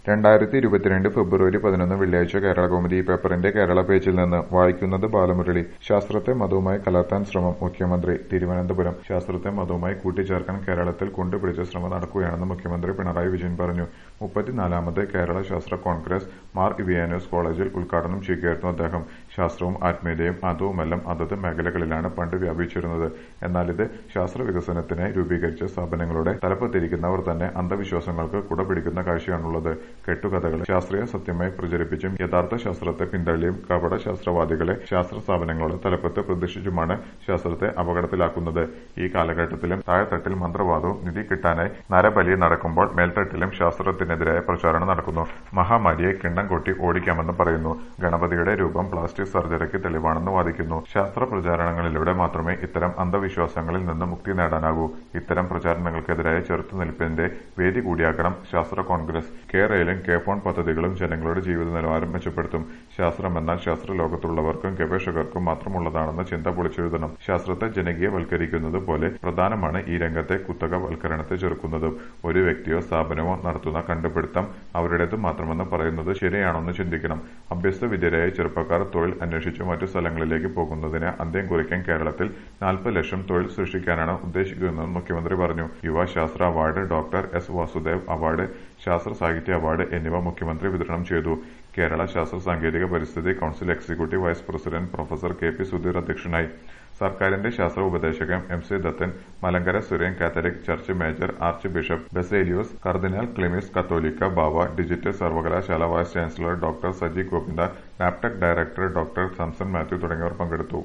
രണ്ടായിരത്തി ഇരുപത്തിരണ്ട് ഫെബ്രുവരി പതിനൊന്ന് വെള്ളിയാഴ്ച കേരളകൗമുദി പേപ്പറിന്റെ കേരള പേജിൽ നിന്ന് വായിക്കുന്നത് ബാലമുരളി ശാസ്ത്രത്തെ മതവുമായി കലർത്താൻ ശ്രമം മുഖ്യമന്ത്രി തിരുവനന്തപുരം ശാസ്ത്രത്തെ മതവുമായി കൂട്ടിച്ചേർക്കാൻ കേരളത്തിൽ കൊണ്ടുപിടിച്ച ശ്രമം നടക്കുകയാണെന്ന് മുഖ്യമന്ത്രി പിണറായി വിജയൻ പറഞ്ഞു മുപ്പത്തിനാലാമത് കേരള ശാസ്ത്ര കോൺഗ്രസ് മാർ ഇവിയാനോസ് കോളേജിൽ ഉദ്ഘാടനം ചെയ്യുകയായിരുന്നു അദ്ദേഹം ശാസ്ത്രവും ആത്മീയതയും മതവുമെല്ലാം അതത് മേഖലകളിലാണ് പണ്ട് വ്യാപിച്ചിരുന്നത് എന്നാൽ ഇത് ശാസ്ത്ര വികസനത്തിനായി രൂപീകരിച്ച സ്ഥാപനങ്ങളുടെ തലപ്പത്തിരിക്കുന്നവർ തന്നെ അന്ധവിശ്വാസങ്ങൾക്ക് കുടപിടിക്കുന്ന കാഴ്ചയാണുള്ളത് കെട്ടുകഥകളെ ശാസ്ത്രീയ സത്യമായി പ്രചരിപ്പിച്ചും യഥാർത്ഥ ശാസ്ത്രത്തെ പിന്തള്ളിയും കപട ശാസ്ത്രവാദികളെ ശാസ്ത്ര സ്ഥാപനങ്ങളുടെ തലപ്പത്ത് പ്രതിഷ്ഠിച്ചുമാണ് ശാസ്ത്രത്തെ അപകടത്തിലാക്കുന്നത് ഈ കാലഘട്ടത്തിലും താഴെത്തട്ടിൽ മന്ത്രവാദവും നിധി കിട്ടാനായി നരബലി നടക്കുമ്പോൾ മേൽത്തട്ടിലും ശാസ്ത്രത്തിനെതിരായ പ്രചാരണം നടക്കുന്നു മഹാമാരിയെ കിണ്ണം കൊട്ടി ഓടിക്കാമെന്ന് പറയുന്നു ഗണപതിയുടെ രൂപം പ്ലാസ്റ്റിക് സർജറിക്ക് തെളിവാണെന്ന് വാദിക്കുന്നു ശാസ്ത്ര പ്രചാരണങ്ങളിലൂടെ മാത്രമേ ഇത്തരം അന്ധവിശ്വാസങ്ങളിൽ നിന്ന് മുക്തി നേടാനാകൂ ഇത്തരം പ്രചാരണങ്ങൾക്കെതിരായ ചെറുത്തുനിൽപ്പിന്റെ വേദി കൂടിയാക്കണം ശാസ്ത്ര കോൺഗ്രസ് കെ റെയിലും കെ ഫോൺ പദ്ധതികളും ജനങ്ങളുടെ ജീവിത നിലവാരം മെച്ചപ്പെടുത്തും ശാസ്ത്രമെന്നാൽ ശാസ്ത്ര ലോകത്തുള്ളവർക്കും ഗവേഷകർക്കും മാത്രമുള്ളതാണെന്ന ചിന്ത പൊളിച്ചെഴുതണം ശാസ്ത്രത്തെ ജനകീയവൽക്കരിക്കുന്നത് പോലെ പ്രധാനമാണ് ഈ രംഗത്തെ കുത്തകവൽക്കരണത്തെ ചെറുക്കുന്നതും ഒരു വ്യക്തിയോ സ്ഥാപനമോ നടത്തുന്ന കണ്ടുപിടുത്തം അവരുടേത് മാത്രമെന്ന് പറയുന്നത് ശരിയാണെന്ന് ചിന്തിക്കണം അഭ്യസ്ത വിദ്യരായ ചെറുപ്പക്കാർ തൊഴിൽ അന്വേഷിച്ച് മറ്റു സ്ഥലങ്ങളിലേക്ക് പോകുന്നതിന് അന്ത്യം കുറിക്കാൻ കേരളത്തിൽ നാൽപ്പത് ലക്ഷം തൊഴിൽ സൃഷ്ടിക്കാനാണ് ഉദ്ദേശിക്കുന്നതെന്ന് മുഖ്യമന്ത്രി പറഞ്ഞു യുവ ശാസ്ത്ര award doctor S Vasudev award ശാസ്ത്ര സാഹിത്യ അവാർഡ് എന്നിവ മുഖ്യമന്ത്രി വിതരണം ചെയ്തു കേരള ശാസ്ത്ര സാങ്കേതിക പരിസ്ഥിതി council executive vice president professor K P Sudheer അധ്യക്ഷനായി സർക്കാരിന്റെ ശാസ്ത്ര ഉപദേശകൻ M C Dathan Malankara Syrian Catholic church major archbishop Baselios cardinal Cleemis Catholicos Bava digital സർവകലാശാല vice chancellor doctor Saji Govinda നാപ്ടെക് ഡയറക്ടർ ഡോക്ടർ സംസൺ മാത്യു തുടങ്ങിയവർ പങ്കെടുത്തു